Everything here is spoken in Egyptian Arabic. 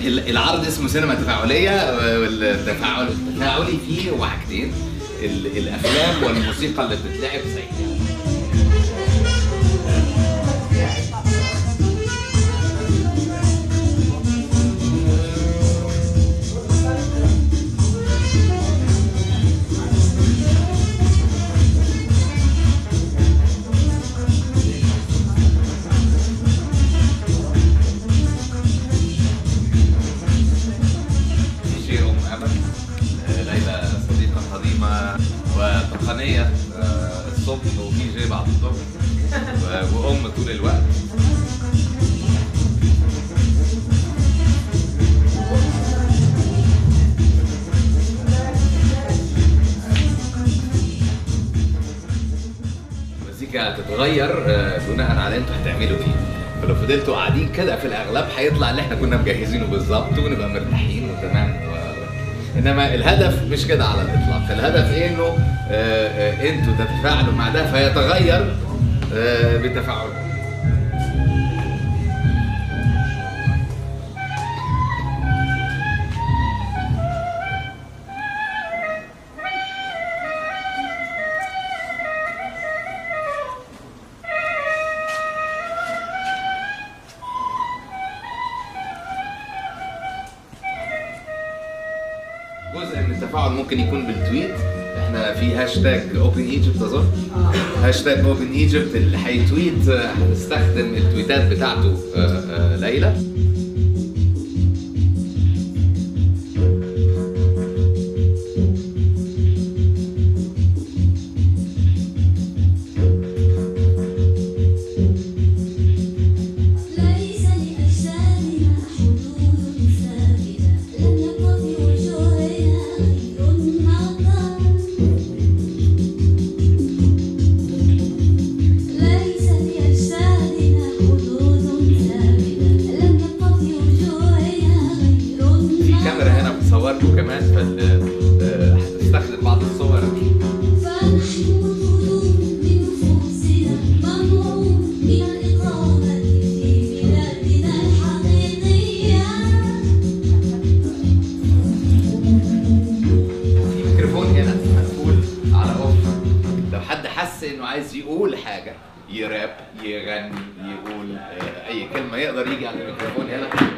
ال- العرض اسمه سينما تفاعليه والتفاعل التفاعلي فيه هو حاجتين ال- الافلام والموسيقى اللي بتتلعب زي شيء ام امل آه، ليلى صديقه قديمه وتقنيه آه، الصبح وفي جي بعد الظهر و- وام طول الوقت المزيكا هتتغير آه، بناء على انتوا هتعملوا ايه فلو فضلتوا قاعدين كده في الاغلب هيطلع اللي احنا كنا مجهزينه بالظبط ونبقى مرتاحين وتمام و... انما الهدف مش كده على الاطلاق الهدف ايه انه آه، آه، انتوا تتفاعلوا مع ده فيتغير آه، بتفاعلكم جزء من التفاعل ممكن يكون بالتويت احنا في هاشتاج اوبن ايجيبت اظن هاشتاج اوبن ايجيبت اللي هيتويت آه، هنستخدم التويتات بتاعته آه، آه، ليلى ليس لأجسامنا حدود ثابتة لم يبق في وجوهنا غير النظر ليس لأجسادنا حدود ثابتة لم يبق في وجوهنا غير في كاميرا هنا بتصوركم كمان فال آه، هتستخدم بعض الصور فنحن مطرود من نفوسنا ممنوع من الإقامة في بلادنا الحقيقية في ميكروفون هنا هنقول على اوف لو حد حس انه عايز يقول حاجه يراب يغني يقول آه، اي كلمه يقدر يجي على الميكروفون هنا